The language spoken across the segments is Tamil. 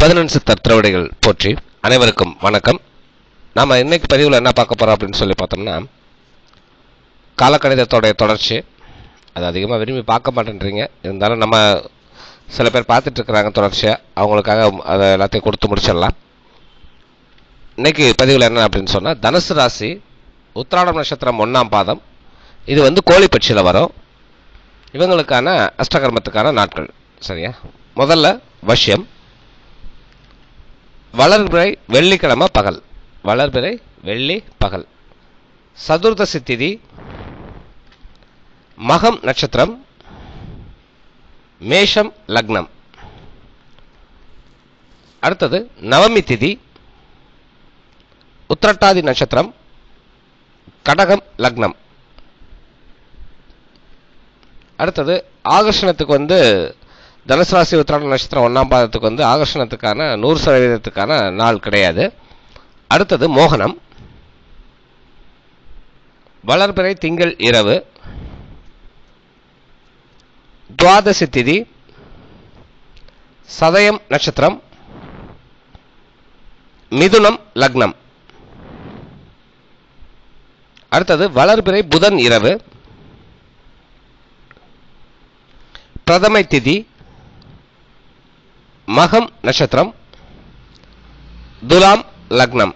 பதினெண் சித்தர் திருவடிகள் போற்றி அனைவருக்கும் வணக்கம் நாம் இன்னைக்கு பதிவில் என்ன பார்க்க போகிறோம் அப்படின்னு சொல்லி பார்த்தோம்னா காலக்கணிதத்தோடைய தொடர்ச்சி அது அதிகமாக விரும்பி பார்க்க மாட்டேன்றீங்க இருந்தாலும் நம்ம சில பேர் பார்த்துட்டு இருக்கிறாங்க தொடர்ச்சியாக அவங்களுக்காக அதை எல்லாத்தையும் கொடுத்து முடிச்சிடலாம் இன்னைக்கு பதிவில் என்ன அப்படின்னு சொன்னால் தனுசு ராசி உத்திராடம் நட்சத்திரம் ஒன்றாம் பாதம் இது வந்து கோழிப்பட்சியில் வரும் இவங்களுக்கான அஷ்டகர்மத்துக்கான நாட்கள் சரியா முதல்ல வஷ்யம் வளர்பிறை வெள்ளிக்கிழமை பகல் வளர்பிறை வெள்ளி பகல் சதுர்தசி திதி மகம் நட்சத்திரம் மேஷம் லக்னம் அடுத்தது நவமி திதி உத்திரட்டாதி நட்சத்திரம் கடகம் லக்னம் அடுத்தது ஆகர்ஷணத்துக்கு வந்து தனுசு ராசி உத்திராட நட்சத்திரம் ஒன்றாம் பாதத்துக்கு வந்து ஆகர்ஷணத்துக்கான நூறு சதவீதத்துக்கான நாள் கிடையாது அடுத்தது மோகனம் வளர்பிறை திங்கள் இரவு துவாதசி திதி சதயம் நட்சத்திரம் மிதுனம் லக்னம் அடுத்தது வளர்பிறை புதன் இரவு பிரதமை திதி மகம் நட்சத்திரம் துலாம் லக்னம்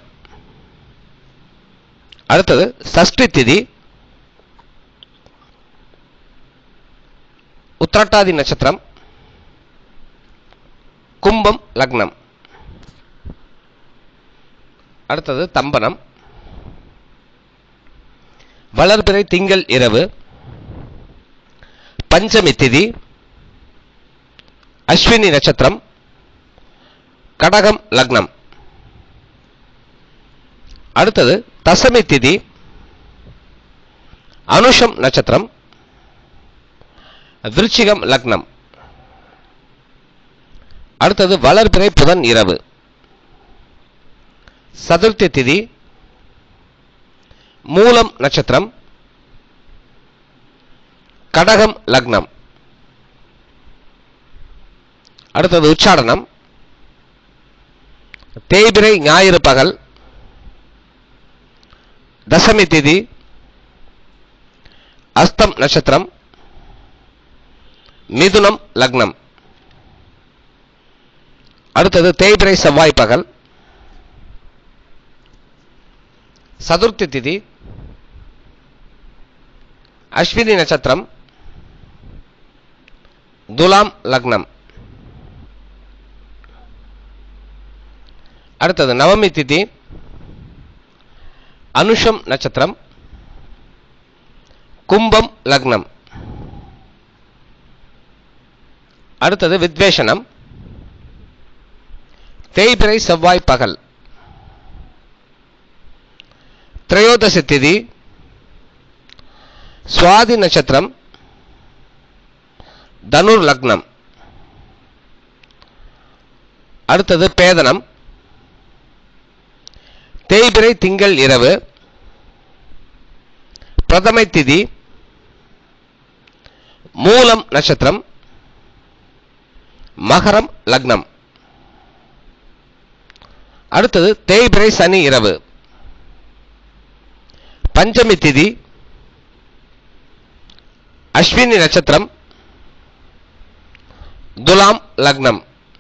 அடுத்தது சஷ்டி திதி உத்திரட்டாதி நட்சத்திரம் கும்பம் லக்னம் அடுத்தது தம்பனம் வளர்பிறை திங்கள் இரவு பஞ்சமி திதி அஸ்வினி நட்சத்திரம் கடகம் லக்னம் அடுத்தது தசமி திதி அனுஷம் நட்சத்திரம் விருச்சிகம் லக்னம் அடுத்தது வளர்பிறை புதன் இரவு சதுர்த்தி திதி மூலம் நட்சத்திரம் கடகம் லக்னம் அடுத்தது உச்சாடனம் தேய்பிரை ஞாயிறு பகல் தசமி திதி அஸ்தம் நட்சத்திரம் மிதுனம் லக்னம் அடுத்தது தேய்பிரை செவ்வாய் பகல் சதுர்த்தி திதி அஸ்வினி நட்சத்திரம் துலாம் லக்னம் அடுத்தது நவமி திதி அனுஷம் நட்சத்திரம் கும்பம் லக்னம் அடுத்தது வித்வேஷனம் தேய்பிரை செவ்வாய் பகல் திரையோதசி திதி சுவாதி நட்சத்திரம் தனுர் லக்னம் அடுத்தது பேதனம் தேய்பிரை திங்கள் இரவு பிரதமை திதி மூலம் நட்சத்திரம் மகரம் லக்னம் அடுத்தது தேய்பிரை சனி இரவு பஞ்சமி திதி அஸ்வினி நட்சத்திரம் துலாம் லக்னம்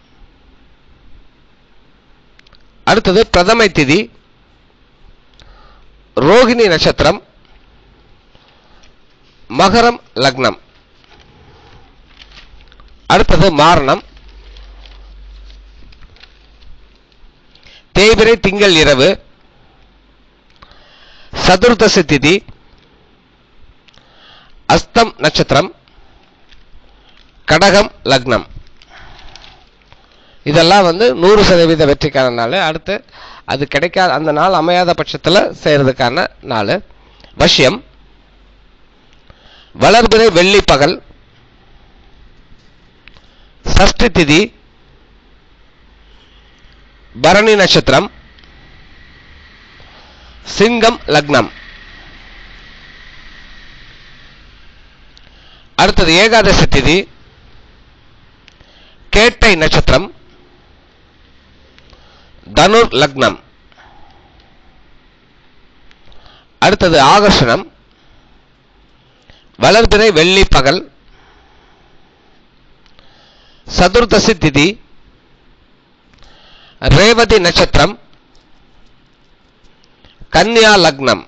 அடுத்தது பிரதமை திதி ரோகிணி நட்சத்திரம் மகரம் லக்னம் அடுத்தது மாரணம் தேய்பிரை திங்கள் இரவு சதுர்தசி திதி அஸ்தம் நட்சத்திரம் கடகம் லக்னம் இதெல்லாம் வந்து நூறு சதவீத வெற்றிக்கான நாள் அடுத்து அது கிடைக்காத அந்த நாள் அமையாத பட்சத்தில் செய்யறதுக்கான நாள் வஷ்யம் வளர்பிறை வெள்ளி பகல் சஷ்டி திதி பரணி நட்சத்திரம் சிங்கம் லக்னம் அடுத்தது ஏகாதசி திதி கேட்டை நட்சத்திரம் தனுர் லக்னம் அடுத்தது ஆகர்ஷணம் வளர்பிறை வெள்ளி பகல் சதுர்தசி திதி ரேவதி நட்சத்திரம் கன்னியா லக்னம்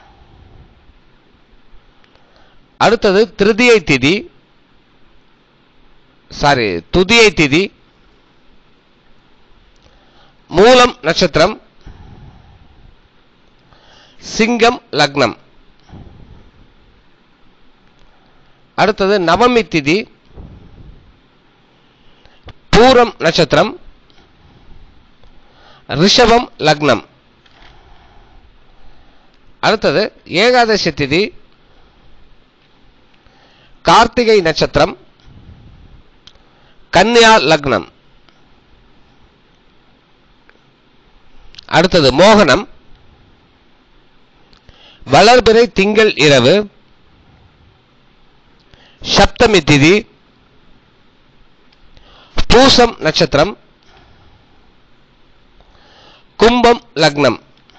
அடுத்தது திருதியை திதி சாரி துதியை திதி மூலம் நட்சத்திரம் சிங்கம் லக்னம் அடுத்தது நவமி திதி பூரம் நட்சத்திரம் ரிஷபம் லக்னம் அடுத்தது ஏகாதசி திதி கார்த்திகை நட்சத்திரம் கன்னியா லக்னம் அடுத்தது மோகனம் வளர்பிறை திங்கள் இரவு சப்தமி திதி பூசம் நட்சத்திரம் கும்பம் லக்னம்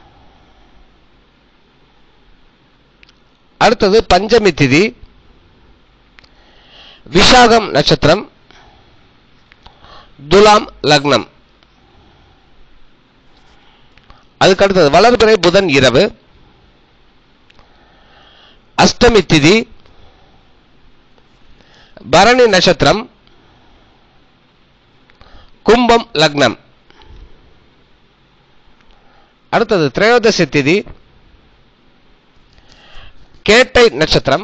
அடுத்தது பஞ்சமி திதி விஷாகம் நட்சத்திரம் துலாம் லக்னம் அதுக்கு அடுத்தது வளர்பிறை புதன் இரவு அஷ்டமி திதி பரணி நட்சத்திரம் கும்பம் லக்னம் அடுத்தது திரையோதசி திதி கேட்டை நட்சத்திரம்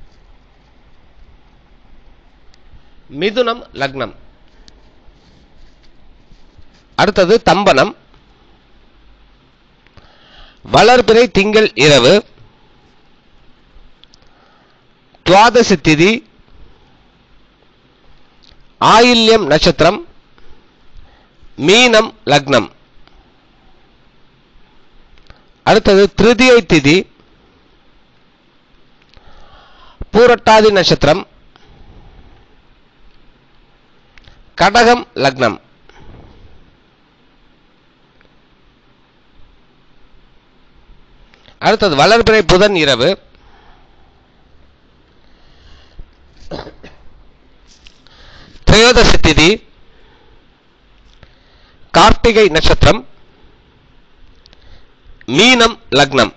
மிதுனம் லக்னம் அடுத்தது தம்பனம் வளர்பிறை திங்கள் இரவு துவாதசி திதி ஆயில்யம் நட்சத்திரம் மீனம் லக்னம் அடுத்தது திருதியை திதி பூரட்டாதி நட்சத்திரம் கடகம் லக்னம் அடுத்தது வளர்பிறை புதன் இரவு திரையோதசி திதி கார்த்திகை நட்சத்திரம் மீனம் லக்னம்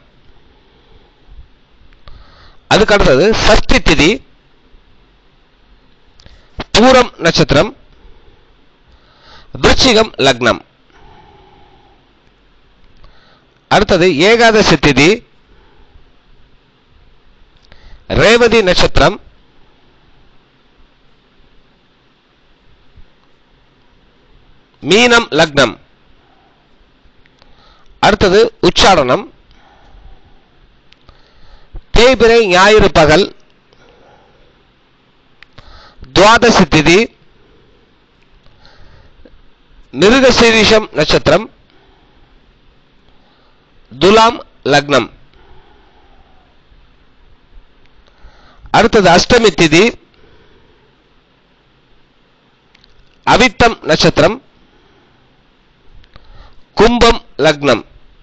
அதுக்கு அடுத்தது சஷ்டி திதி பூரம் நட்சத்திரம் விருச்சிகம் லக்னம் அடுத்தது ஏகாதசி திதி ரேவதி நட்சத்திரம் மீனம் லக்னம் அடுத்தது உச்சாடனம் தேய்பிரை ஞாயிறு பகல் துவாதசி திதி மிருகசீரிஷம் நட்சத்திரம் துலாம் லக்னம் அடுத்தது அஷ்டமி திதி அவிட்டம் நட்சத்திரம் கும்பம் லக்னம்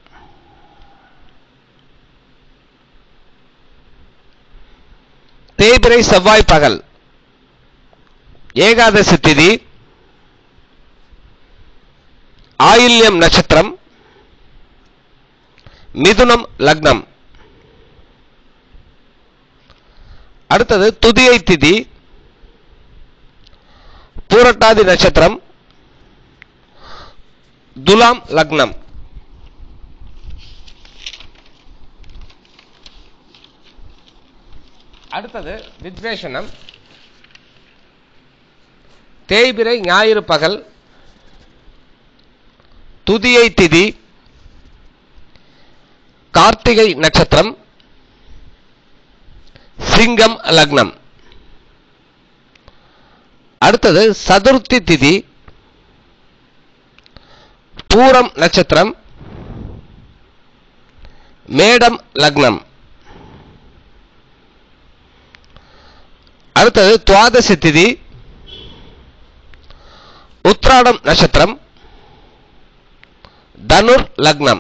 தேய்பிரை செவ்வாய் பகல் ஏகாதசி திதி ஆயில்யம் நட்சத்திரம் மிதுனம் லக்னம் அடுத்தது துதியை திதி பூரட்டாதி நட்சத்திரம் துலாம் லக்னம் அடுத்தது வித்வேஷனம் தேய்பிரை ஞாயிறு பகல் துதியை திதி கார்த்திகை நட்சத்திரம் சிங்கம் லக்னம் அடுத்தது சதுர்த்தி திதி பூரம் நட்சத்திரம் மேடம் லக்னம் அடுத்தது துவாதசி திதி உத்ராடம் நட்சத்திரம் தனுர் லக்னம்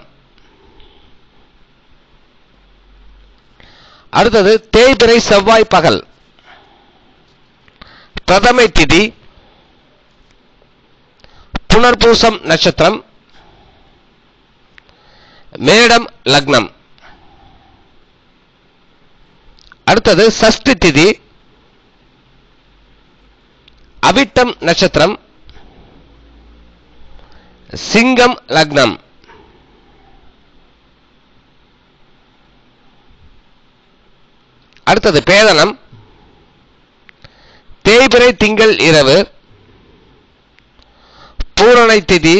அடுத்தது தேய்பிறை செவ்வாய் பகல் பிரதமை திதி புனர்பூசம் நட்சத்திரம் மேடம் லக்னம் அடுத்தது சஷ்டி திதி அவிட்டம் நட்சத்திரம் சிங்கம் லக்னம் அடுத்தது பேதனம் தேய்பிறை திங்கள் இரவு பூரணை திதி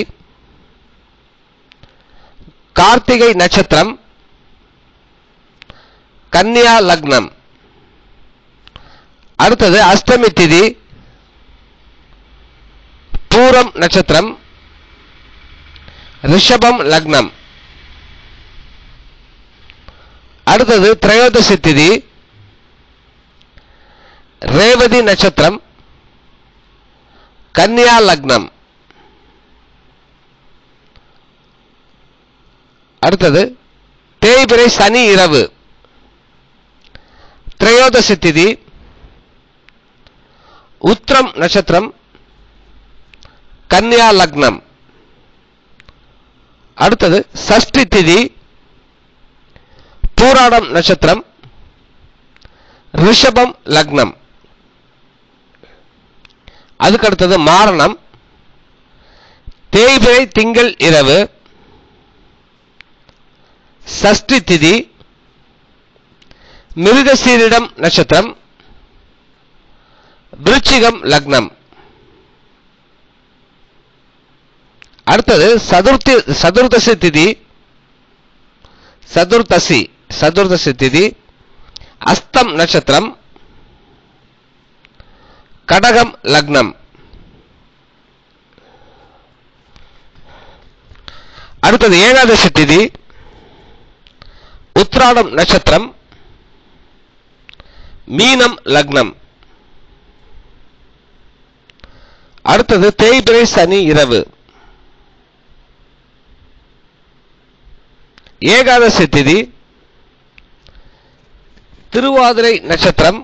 கார்த்திகை நட்சத்திரம் கன்னியா லக்னம் அடுத்தது அஷ்டமி திதி பூரம் நட்சத்திரம் ரிஷபம் லக்னம் அடுத்தது திரையோதசி திதி ரேவதி நட்சத்திரம் கன்னியா லக்னம் அடுத்தது தேய்பிறை சனி இரவு திரையோதசி திதி உத்திரம் நட்சத்திரம் கன்னியா லக்னம் அடுத்தது சஷ்டி திதி பூராடம் நட்சத்திரம் ரிஷபம் லக்னம் அதுக்கு அடுத்தது மாரணம் தேய்பிறை திங்கள் இரவு சஷ்டி திதி மிருகசீரிடம் நட்சத்திரம் விருச்சிகம் லக்னம் அடுத்தது சதுர்த்தி சதுர்தசி திதி சதுர்தசி சதுர்தசி திதி அஸ்தம் நட்சத்திரம் கடகம் லக்னம் அடுத்தது ஏகாதசி திதி உத்ராடம் நட்சத்திரம் மீனம் லக்னம் அடுத்தது தேய்பிறை சனி இரவு ஏகாதசி திதி திருவாதிரை நட்சத்திரம்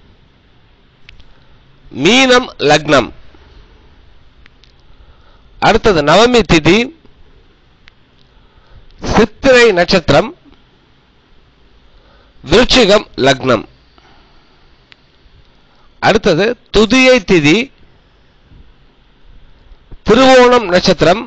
மீனம் லக்னம் அடுத்தது நவமி திதி சித்திரை நட்சத்திரம் விருச்சிகம் லக்னம் அடுத்தது துதியை திதி திருவோணம் நட்சத்திரம்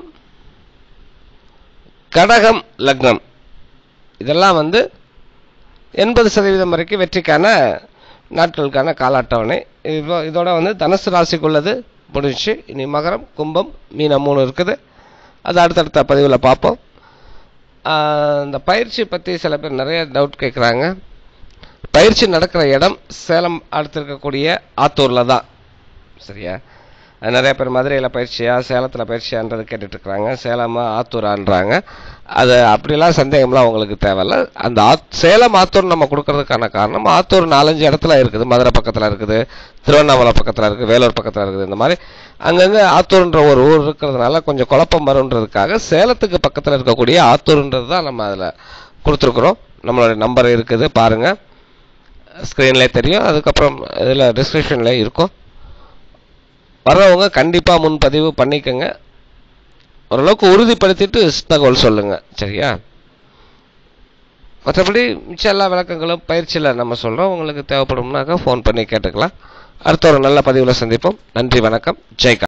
கடகம் லக்னம் இதெல்லாம் வந்து எண்பது சதவீதம் வரைக்கும் வெற்றிக்கான நாட்களுக்கான கால அட்டவணை இதோ- இதோட வந்து தனுசு ராசிக்குள்ளது முடிஞ்சுச்சு இனி மகரம் கும்பம் மீனம் மூணு இருக்குது அது அடுத்தடுத்த பதிவில் பார்ப்போம் ஆஹ் இந்த பயிற்சி பற்றி சில பேர் நிறைய டவுட் கேட்குறாங்க பயிற்சி நடக்கிற இடம் சேலம் அடுத்து இருக்கக்கூடிய ஆத்தூரில் தான் சரியா அது நிறைய பேர் மதுரையில் பயிற்சியா சேலத்தில் பயிற்சியான்றது கேட்டுட்டு இருக்கிறாங்க சேலமா ஆத்தூரான்றாங்க அது அப்படிலாம் சந்தேகம்லாம் அவங்களுக்கு தேவையில்ல அந்த ஆத் சேலம் ஆத்தூர் நம்ம கொடுக்கறதுக்கான காரணம் ஆத்தூர் நாலஞ்சு இடத்துல இருக்குது மதுரை பக்கத்தில் இருக்குது திருவண்ணாமலை பக்கத்தில் இருக்குது வேலூர் பக்கத்தில் இருக்குது இந்த மாதிரி அங்கங்கே ஆத்தூர்ன்ற ஒரு ஊர் இருக்கிறதுனால கொஞ்சம் குழப்பம் வருன்றதுக்காக சேலத்துக்கு பக்கத்தில் இருக்கக்கூடிய ஆத்தூர்ன்றது தான் நம்ம அதில் கொடுத்துருக்குறோம் நம்மளுடைய நம்பர் இருக்குது பாருங்கள் ஸ்க்ரீன்லேயே தெரியும் அதுக்கப்புறம் இதில் டிஸ்கிரிப்ஷனில் இருக்கும் வர்றவங்க கண்டிப்பாக முன்பதிவு பண்ணிக்கோங்க ஓரளவுக்கு உறுதிப்படுத்திட்டு தகவல் சொல்லுங்கள் சரியா மற்றபடி மிச்ச எல்லா விளக்கங்களும் பயிற்சியில் நம்ம சொல்கிறோம் உங்களுக்கு தேவைப்படும்னாக்கா ஃபோன் பண்ணி கேட்டுக்கலாம் அடுத்த ஒரு நல்ல பதிவில் சந்திப்போம் நன்றி வணக்கம் ஜெய்கா